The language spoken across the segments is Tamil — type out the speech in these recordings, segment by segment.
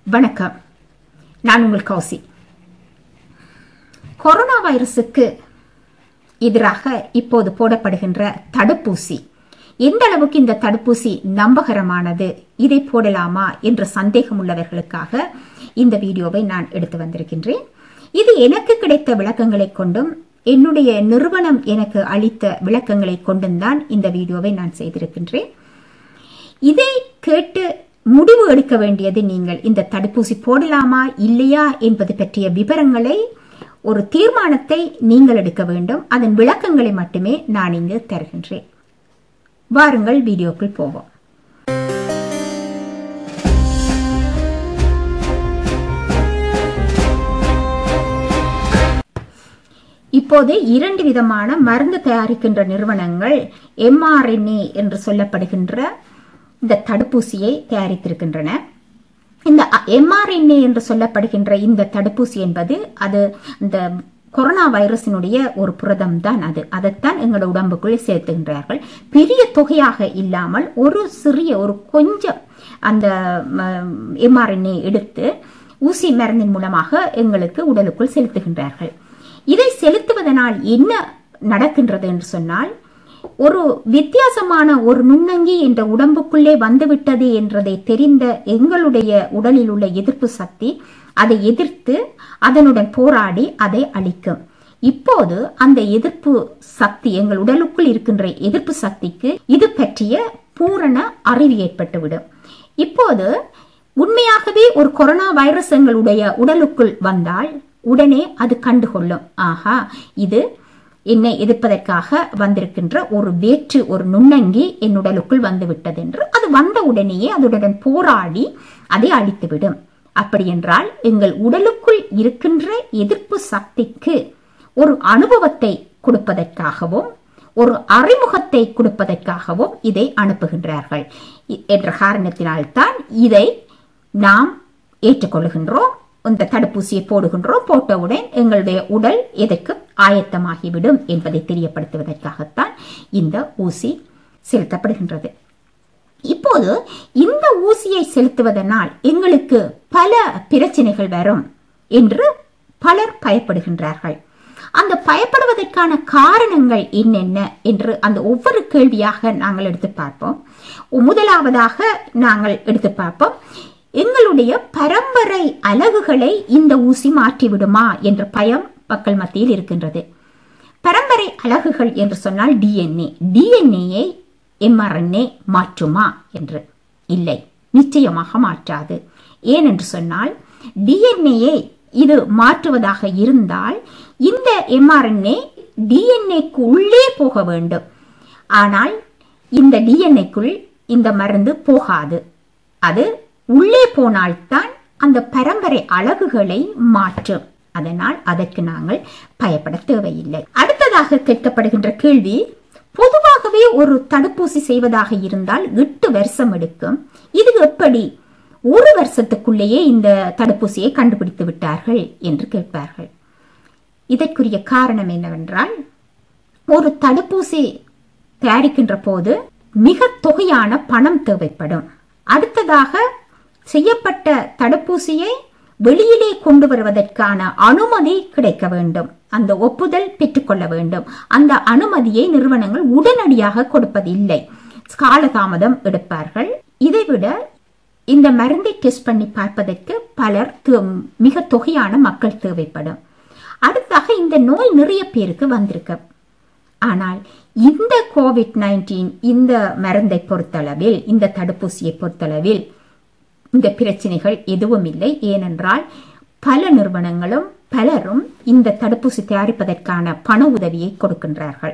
வணக்கம் நான் உங்கள் கௌசி கொரோனா வைரசுக்கு எதிராக இப்போது போடப்படுகின்ற தடுப்பூசி எந்த அளவுக்கு இந்த தடுப்பூசி நம்பகரமானது இதை போடலாமா என்ற சந்தேகம் உள்ளவர்களுக்காக இந்த வீடியோவை நான் எடுத்து வந்திருக்கின்றேன் இது எனக்கு கிடைத்த விளக்கங்களை கொண்டும் என்னுடைய நிறுவனம் எனக்கு அளித்த விளக்கங்களை கொண்டும் தான் இந்த வீடியோவை நான் செய்திருக்கின்றேன் இதை கேட்டு முடிவு எடுக்க வேண்டியது நீங்கள் இந்த தடுப்பூசி போடலாமா இல்லையா என்பது பற்றிய விவரங்களை ஒரு தீர்மானத்தை நீங்கள் எடுக்க வேண்டும் அதன் விளக்கங்களை மட்டுமே நான் இங்கு தருகின்றேன் வாருங்கள் வீடியோக்குள் போவோம் இப்போது இரண்டு விதமான மருந்து தயாரிக்கின்ற நிறுவனங்கள் எம்ஆர்என்ஏ என்று சொல்லப்படுகின்ற இந்த தடுப்பூசியை தயாரித்திருக்கின்றன இந்த எம்ஆர்என்ஏ என்று சொல்லப்படுகின்ற இந்த தடுப்பூசி என்பது அது இந்த கொரோனா வைரஸினுடைய ஒரு புரதம் தான் அது அதைத்தான் எங்களோட உடம்புக்குள் செலுத்துகின்றார்கள் பெரிய தொகையாக இல்லாமல் ஒரு சிறிய ஒரு கொஞ்சம் அந்த எம்ஆர்என்ஏ எடுத்து ஊசி மருந்தின் மூலமாக எங்களுக்கு உடலுக்குள் செலுத்துகின்றார்கள் இதை செலுத்துவதனால் என்ன நடக்கின்றது என்று சொன்னால் ஒரு வித்தியாசமான ஒரு நுண்ணங்கி என்ற உடம்புக்குள்ளே வந்துவிட்டது என்றதை தெரிந்த எங்களுடைய உடலில் உள்ள எதிர்ப்பு சக்தி அதை எதிர்த்து அதனுடன் போராடி அதை அழிக்கும் இப்போது அந்த எதிர்ப்பு சக்தி எங்கள் உடலுக்குள் இருக்கின்ற எதிர்ப்பு சக்திக்கு இது பற்றிய பூரண அறிவு ஏற்பட்டுவிடும் இப்போது உண்மையாகவே ஒரு கொரோனா வைரஸ் எங்களுடைய உடலுக்குள் வந்தால் உடனே அது கண்டுகொள்ளும் ஆஹா இது என்னை எதிர்ப்பதற்காக வந்திருக்கின்ற ஒரு வேற்று ஒரு நுண்ணங்கி என் உடலுக்குள் வந்து விட்டது என்று அது வந்த உடனேயே அதுடன் போராடி அதை அழித்துவிடும் அப்படி என்றால் எங்கள் உடலுக்குள் இருக்கின்ற எதிர்ப்பு சக்திக்கு ஒரு அனுபவத்தை கொடுப்பதற்காகவும் ஒரு அறிமுகத்தை கொடுப்பதற்காகவும் இதை அனுப்புகின்றார்கள் என்ற காரணத்தினால்தான் இதை நாம் ஏற்றுக்கொள்கின்றோம் இந்த தடுப்பூசியை போடுகின்றோம் போட்டவுடன் எங்களுடைய உடல் எதற்கு ஆயத்தமாகிவிடும் என்பதை தெரியப்படுத்துவதற்காகத்தான் இந்த ஊசி செலுத்தப்படுகின்றது இப்போது இந்த ஊசியை செலுத்துவதனால் எங்களுக்கு பல பிரச்சனைகள் வரும் என்று பலர் பயப்படுகின்றார்கள் அந்த பயப்படுவதற்கான காரணங்கள் என்னென்ன என்று அந்த ஒவ்வொரு கேள்வியாக நாங்கள் எடுத்து பார்ப்போம் முதலாவதாக நாங்கள் எடுத்து பார்ப்போம் எங்களுடைய பரம்பரை அலகுகளை இந்த ஊசி மாற்றிவிடுமா என்ற பயம் மக்கள் மத்தியில் இருக்கின்றது பரம்பரை அலகுகள் என்று சொன்னால் டிஎன்ஏ டிஎன்ஏயை எம்ஆர்என்ஏ மாற்றுமா என்று இல்லை நிச்சயமாக மாற்றாது ஏனென்று சொன்னால் டிஎன்ஏயை இது மாற்றுவதாக இருந்தால் இந்த எம்ஆர்என்ஏ டிஎன்ஏக்கு உள்ளே போக வேண்டும் ஆனால் இந்த டிஎன்ஏக்குள் இந்த மருந்து போகாது அது உள்ளே போனால்தான் அந்த பரம்பரை அழகுகளை மாற்றும் அதனால் அதற்கு நாங்கள் பயப்பட தேவையில்லை அடுத்ததாக கேட்கப்படுகின்ற கேள்வி பொதுவாகவே ஒரு தடுப்பூசி செய்வதாக இருந்தால் எட்டு வருஷம் எடுக்கும் இது எப்படி ஒரு வருஷத்துக்குள்ளேயே இந்த தடுப்பூசியை கண்டுபிடித்து விட்டார்கள் என்று கேட்பார்கள் இதற்குரிய காரணம் என்னவென்றால் ஒரு தடுப்பூசி தயாரிக்கின்ற போது மிக தொகையான பணம் தேவைப்படும் அடுத்ததாக செய்யப்பட்ட தடுப்பூசியை வெளியிலே கொண்டு வருவதற்கான அனுமதி கிடைக்க வேண்டும் அந்த ஒப்புதல் பெற்றுக்கொள்ள வேண்டும் அந்த அனுமதியை நிறுவனங்கள் உடனடியாக கொடுப்பதில்லை காலதாமதம் எடுப்பார்கள் இதைவிட இந்த மருந்தை டெஸ்ட் பண்ணி பார்ப்பதற்கு பலர் மிக தொகையான மக்கள் தேவைப்படும் அடுத்தாக இந்த நோய் நிறைய பேருக்கு வந்திருக்கு ஆனால் இந்த கோவிட் நைன்டீன் இந்த மருந்தை பொறுத்தளவில் இந்த தடுப்பூசியை பொறுத்தளவில் இந்த பிரச்சனைகள் எதுவும் இல்லை ஏனென்றால் பல நிறுவனங்களும் பலரும் இந்த தடுப்பூசி தயாரிப்பதற்கான பண உதவியை கொடுக்கின்றார்கள்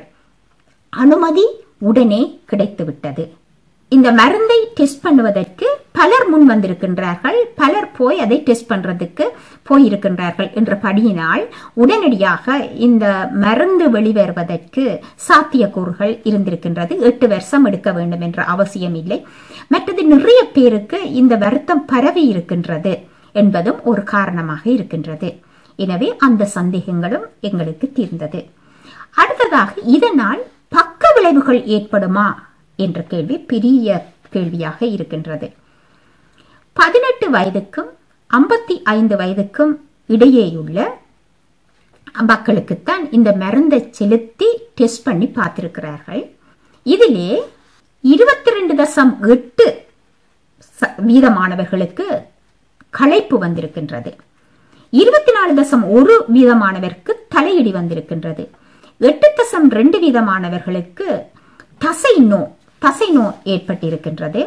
அனுமதி உடனே கிடைத்துவிட்டது இந்த மருந்தை டெஸ்ட் பண்ணுவதற்கு பலர் முன் வந்திருக்கின்றார்கள் பலர் போய் அதை டெஸ்ட் பண்றதுக்கு போயிருக்கின்றார்கள் என்ற படியினால் உடனடியாக இந்த மருந்து வெளிவருவதற்கு சாத்தியக்கூறுகள் இருந்திருக்கின்றது எட்டு வருஷம் எடுக்க வேண்டும் என்ற அவசியம் இல்லை மற்றது நிறைய பேருக்கு இந்த வருத்தம் பரவி இருக்கின்றது என்பதும் ஒரு காரணமாக இருக்கின்றது எனவே அந்த சந்தேகங்களும் எங்களுக்கு தீர்ந்தது அடுத்ததாக இதனால் பக்க விளைவுகள் ஏற்படுமா என்ற கேள்வி பெரிய கேள்வியாக இருக்கின்றது பதினெட்டு வயதுக்கும் ஐம்பத்தி ஐந்து வயதுக்கும் இடையேயுள்ள மக்களுக்குத்தான் இந்த மருந்தை செலுத்தி டெஸ்ட் பண்ணி பார்த்திருக்கிறார்கள் இதிலே இருபத்தி ரெண்டு தசம் எட்டு வீதமானவர்களுக்கு களைப்பு வந்திருக்கின்றது இருபத்தி நாலு தசம் ஒரு வீதமானவருக்கு தலையிடி வந்திருக்கின்றது எட்டு தசம் ரெண்டு வீதமானவர்களுக்கு தசை நோ தசை நோ ஏற்பட்டிருக்கின்றது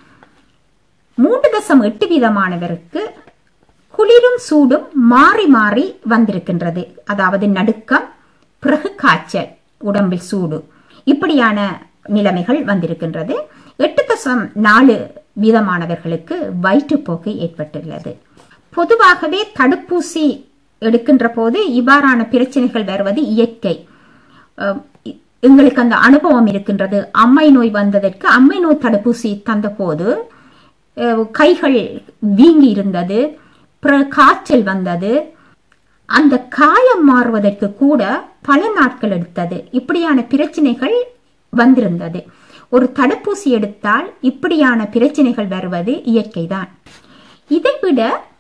மூன்று தசம் எட்டு வீதமானவருக்கு குளிரும் சூடும் மாறி மாறி வந்திருக்கின்றது அதாவது நடுக்கம் பிறகு காய்ச்சல் உடம்பில் சூடு இப்படியான நிலைமைகள் வந்திருக்கின்றது எட்டு தசம் நாலு வீதமானவர்களுக்கு வயிற்றுப்போக்கு ஏற்பட்டுள்ளது பொதுவாகவே தடுப்பூசி எடுக்கின்ற போது இவ்வாறான பிரச்சனைகள் வருவது இயற்கை எங்களுக்கு அந்த அனுபவம் இருக்கின்றது அம்மை நோய் வந்ததற்கு அம்மை நோய் தடுப்பூசி தந்த போது கைகள் வீங்கி இருந்தது காய்ச்சல் வந்தது அந்த காயம் மாறுவதற்கு கூட பல நாட்கள் எடுத்தது இப்படியான பிரச்சனைகள் வந்திருந்தது ஒரு தடுப்பூசி எடுத்தால் இப்படியான பிரச்சனைகள் வருவது இயற்கைதான் இதைவிட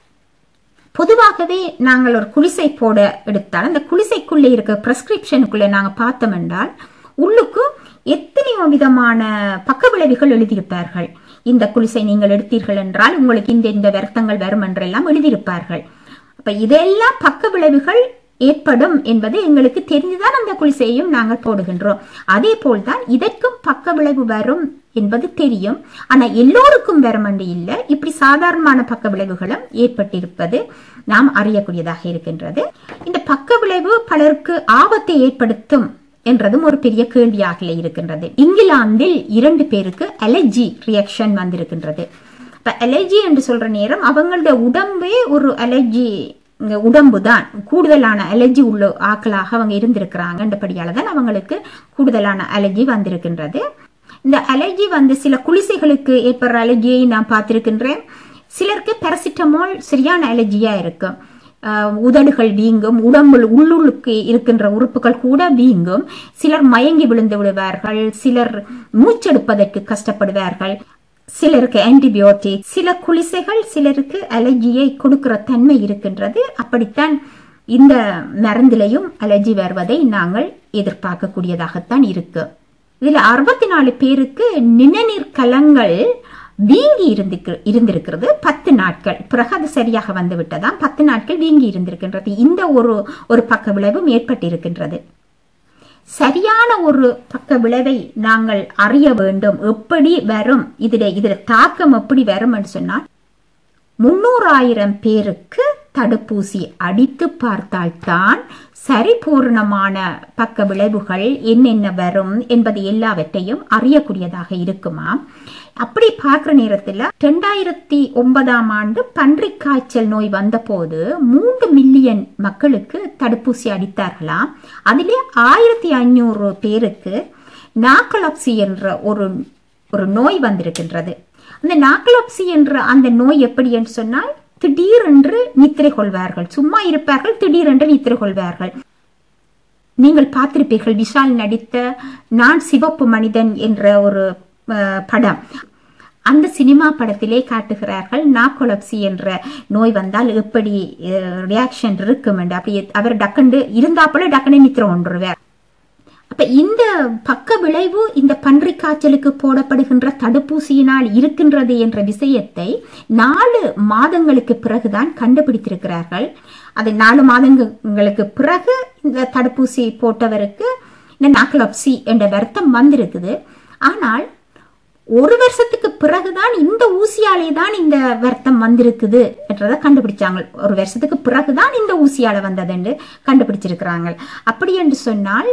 பொதுவாகவே நாங்கள் ஒரு குளிசை போட எடுத்தால் அந்த குளிசைக்குள்ளே இருக்க பிரெஸ்கிரிப்ஷனுக்குள்ளே நாங்கள் பார்த்தோம் என்றால் உள்ளுக்கு எத்தனையோ விதமான பக்க விளைவுகள் எழுதியிருப்பார்கள் இந்த குளிசை நீங்கள் எடுத்தீர்கள் என்றால் உங்களுக்கு இந்த இந்த வருத்தங்கள் வரும் என்றெல்லாம் எழுதியிருப்பார்கள் அப்ப இதெல்லாம் பக்க விளைவுகள் ஏற்படும் என்பது எங்களுக்கு தெரிந்துதான் அந்த குளிசையும் நாங்கள் போடுகின்றோம் அதே போல்தான் இதற்கும் பக்க விளைவு வரும் என்பது தெரியும் ஆனா எல்லோருக்கும் வரமண்டி இல்லை இப்படி சாதாரணமான பக்க விளைவுகளும் ஏற்பட்டிருப்பது நாம் அறியக்கூடியதாக இருக்கின்றது இந்த பக்க விளைவு பலருக்கு ஆபத்தை ஏற்படுத்தும் என்றதும் ஒரு பெரிய கேள்வியாக இருக்கின்றது இங்கிலாந்தில் இரண்டு பேருக்கு அலர்ஜி ரியாக்ஷன் வந்திருக்கின்றது இப்ப அலர்ஜி என்று சொல்ற நேரம் அவங்களுடைய உடம்பே ஒரு அலர்ஜி உடம்பு தான் கூடுதலான அலர்ஜி உள்ள ஆக்களாக அவங்க இருந்திருக்கிறாங்கன்றபடியால தான் அவங்களுக்கு கூடுதலான அலர்ஜி வந்திருக்கின்றது இந்த அலர்ஜி வந்து சில குளிசைகளுக்கு ஏற்படுற அலர்ஜியை நான் பார்த்திருக்கின்றேன் சிலருக்கு பேரசிட்டமால் சரியான அலர்ஜியா இருக்கும் உதடுகள் வீங்கும் உடம்புல உள்ளுக்கு இருக்கின்ற உறுப்புகள் கூட வீங்கும் சிலர் மயங்கி விழுந்து விடுவார்கள் சிலர் மூச்செடுப்பதற்கு கஷ்டப்படுவார்கள் சிலருக்கு ஆன்டிபயோட்டிக் சில குளிசைகள் சிலருக்கு அலர்ஜியை கொடுக்கிற தன்மை இருக்கின்றது அப்படித்தான் இந்த மருந்திலையும் அலர்ஜி வருவதை நாங்கள் எதிர்பார்க்கக்கூடியதாகத்தான் இருக்கு இதுல அறுபத்தி நாலு பேருக்கு நிணநீர் கலங்கள் வீங்கி இருந்து இருந்திருக்கிறது பத்து நாட்கள் பிறகு அது சரியாக வந்து விட்டதாம் பத்து நாட்கள் வீங்கி இருந்திருக்கின்றது இந்த ஒரு ஒரு பக்க விளைவும் ஏற்பட்டிருக்கின்றது சரியான ஒரு பக்க விளைவை நாங்கள் அறிய வேண்டும் எப்படி வரும் இதுல இதுல தாக்கம் எப்படி வரும் என்று சொன்னால் முன்னூறாயிரம் பேருக்கு தடுப்பூசி அடித்து பார்த்தால்தான் சரிபூர்ணமான பக்க விளைவுகள் என்னென்ன வரும் என்பது எல்லாவற்றையும் அறியக்கூடியதாக இருக்குமா அப்படி பார்க்குற நேரத்தில் ரெண்டாயிரத்தி ஒன்பதாம் ஆண்டு பன்றிக் காய்ச்சல் நோய் வந்தபோது மூன்று மில்லியன் மக்களுக்கு தடுப்பூசி அடித்தார்களாம் அதிலே ஆயிரத்தி ஐநூறு பேருக்கு நாக்கலப்சி என்ற ஒரு ஒரு நோய் வந்திருக்கின்றது அந்த நாக்கலப்சி என்ற அந்த நோய் எப்படி என்று சொன்னால் திடீரென்று நித்திரை கொள்வார்கள் சும்மா இருப்பார்கள் திடீரென்று நித்திரை கொள்வார்கள் நீங்கள் பார்த்திருப்பீர்கள் விஷால் நடித்த நான் சிவப்பு மனிதன் என்ற ஒரு படம் அந்த சினிமா படத்திலே காட்டுகிறார்கள் நாக்கொலப்சி என்ற நோய் வந்தால் எப்படி ரியாக்ஷன் இருக்கும் என்று அப்படி அவர் டக்கண்டு இருந்தாப்போல டக்குன்னு நித்திர ஒன்றுவார் அப்ப இந்த பக்க விளைவு இந்த பன்றி காய்ச்சலுக்கு போடப்படுகின்ற தடுப்பூசியினால் இருக்கின்றது என்ற விஷயத்தை நாலு மாதங்களுக்கு பிறகுதான் கண்டுபிடித்திருக்கிறார்கள் அது நாலு மாதங்களுக்கு பிறகு இந்த தடுப்பூசி போட்டவருக்கு இந்த நாக்லப்சி என்ற வருத்தம் வந்திருக்குது ஆனால் ஒரு வருஷத்துக்கு பிறகுதான் இந்த ஊசியாலே தான் இந்த வருத்தம் வந்திருக்குது என்றதை கண்டுபிடிச்சாங்க ஒரு வருஷத்துக்கு பிறகுதான் இந்த ஊசியால வந்தது என்று கண்டுபிடிச்சிருக்கிறாங்க அப்படி என்று சொன்னால்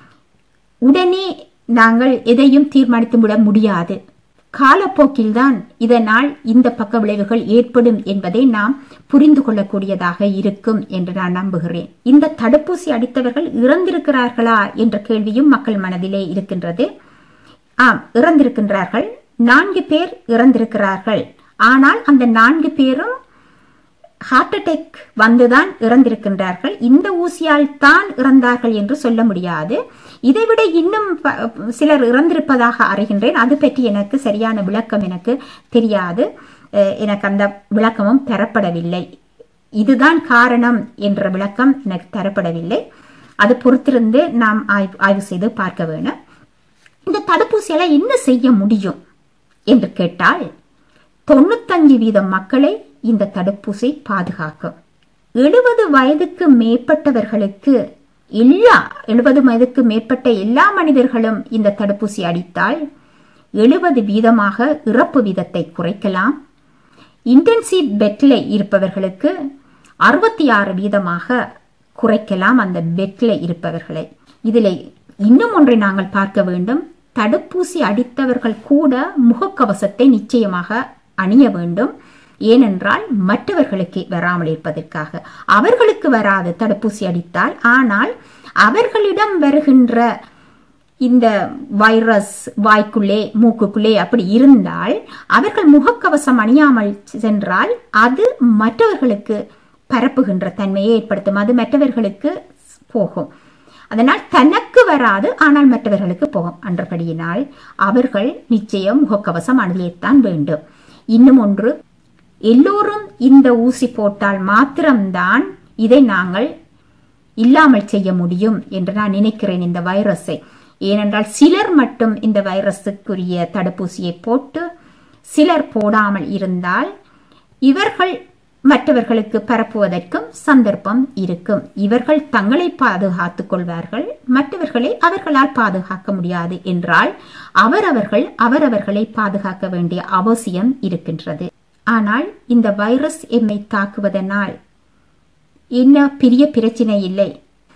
உடனே நாங்கள் எதையும் தீர்மானித்து விட முடியாது காலப்போக்கில்தான் இதனால் இந்த பக்க விளைவுகள் ஏற்படும் என்பதை நாம் புரிந்து கொள்ளக்கூடியதாக இருக்கும் என்று நான் நம்புகிறேன் இந்த தடுப்பூசி அடித்தவர்கள் இறந்திருக்கிறார்களா என்ற கேள்வியும் மக்கள் மனதிலே இருக்கின்றது ஆம் இறந்திருக்கின்றார்கள் நான்கு பேர் இறந்திருக்கிறார்கள் ஆனால் அந்த நான்கு பேரும் ஹார்ட் அட்டாக் வந்துதான் இறந்திருக்கின்றார்கள் இந்த ஊசியால் தான் இறந்தார்கள் என்று சொல்ல முடியாது இதைவிட இன்னும் சிலர் இறந்திருப்பதாக அறிகின்றேன் அது பற்றி எனக்கு சரியான விளக்கம் எனக்கு தெரியாது அஹ், எனக்கு அந்த விளக்கமும் தரப்படவில்லை இதுதான் காரணம் என்ற விளக்கம் எனக்கு தரப்படவில்லை அது பொறுத்திருந்து நாம் ஆய்வு ஆய்வு செய்து பார்க்க வேணும் இந்த தடுப்பூசியால என்ன செய்ய முடியும் என்று கேட்டால் தொண்ணூத்தஞ்சு வீதம் மக்களை இந்த தடுப்பூசி பாதுகாக்கும் எழுபது வயதுக்கு மேற்பட்டவர்களுக்கு எல்லா எழுபது வயதுக்கு மேற்பட்ட எல்லா மனிதர்களும் இந்த தடுப்பூசி அடித்தால் எழுபது வீதமாக இறப்பு வீதத்தை குறைக்கலாம் இன்டென்சிவ் பெட்ல இருப்பவர்களுக்கு அறுபத்தி ஆறு வீதமாக குறைக்கலாம் அந்த பெட்ல இருப்பவர்களை இதில் இன்னும் ஒன்றை நாங்கள் பார்க்க வேண்டும் தடுப்பூசி அடித்தவர்கள் கூட முகக்கவசத்தை நிச்சயமாக அணிய வேண்டும் ஏனென்றால் மற்றவர்களுக்கு வராமல் இருப்பதற்காக அவர்களுக்கு வராது தடுப்பூசி அடித்தால் ஆனால் அவர்களிடம் வருகின்ற இந்த வைரஸ் வாய்க்குள்ளே மூக்குக்குள்ளே அப்படி இருந்தால் அவர்கள் முகக்கவசம் அணியாமல் சென்றால் அது மற்றவர்களுக்கு பரப்புகின்ற தன்மையை ஏற்படுத்தும் அது மற்றவர்களுக்கு போகும் அதனால் தனக்கு வராது ஆனால் மற்றவர்களுக்கு போகும் என்றபடியினால் அவர்கள் நிச்சயம் முகக்கவசம் அணியத்தான் வேண்டும் இன்னும் ஒன்று எல்லோரும் இந்த ஊசி போட்டால் மாத்திரம்தான் இதை நாங்கள் இல்லாமல் செய்ய முடியும் என்று நான் நினைக்கிறேன் இந்த வைரஸை ஏனென்றால் சிலர் மட்டும் இந்த வைரஸுக்குரிய தடுப்பூசியை போட்டு சிலர் போடாமல் இருந்தால் இவர்கள் மற்றவர்களுக்கு பரப்புவதற்கும் சந்தர்ப்பம் இருக்கும் இவர்கள் தங்களை பாதுகாத்துக் கொள்வார்கள் மற்றவர்களை அவர்களால் பாதுகாக்க முடியாது என்றால் அவரவர்கள் அவரவர்களை பாதுகாக்க வேண்டிய அவசியம் இருக்கின்றது ஆனால் இந்த வைரஸ் எம்மை தாக்குவதனால் என்ன பெரிய பிரச்சனை இல்லை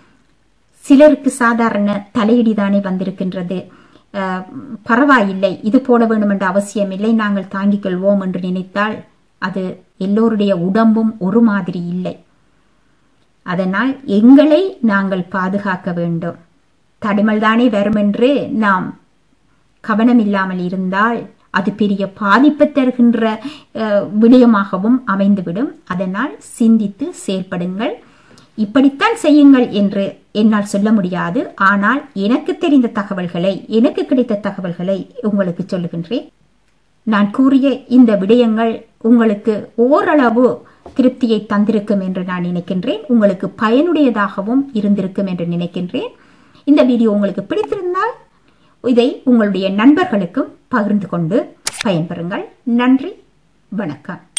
சிலருக்கு சாதாரண தலையிடி தானே வந்திருக்கின்றது அஹ், பரவாயில்லை இது போட வேண்டும் என்ற அவசியம் இல்லை நாங்கள் தாங்கிக் கொள்வோம் என்று நினைத்தால் அது எல்லோருடைய உடம்பும் ஒரு மாதிரி இல்லை அதனால் எங்களை நாங்கள் பாதுகாக்க வேண்டும் தடுமல் தானே வரும் என்று நாம் கவனம் இல்லாமல் இருந்தால் அது பெரிய பாதிப்பு தருகின்ற அஹ், விடயமாகவும் அமைந்துவிடும் அதனால் சிந்தித்து செயல்படுங்கள் இப்படித்தான் செய்யுங்கள் என்று என்னால் சொல்ல முடியாது ஆனால் எனக்கு தெரிந்த தகவல்களை எனக்கு கிடைத்த தகவல்களை உங்களுக்கு சொல்லுகின்றேன் நான் கூறிய இந்த விடயங்கள் உங்களுக்கு ஓரளவு திருப்தியை தந்திருக்கும் என்று நான் நினைக்கின்றேன் உங்களுக்கு பயனுடையதாகவும் இருந்திருக்கும் என்று நினைக்கின்றேன் இந்த வீடியோ உங்களுக்கு பிடித்திருந்தால் இதை உங்களுடைய நண்பர்களுக்கும் பகிர்ந்து கொண்டு பயன்பெறுங்கள் நன்றி வணக்கம்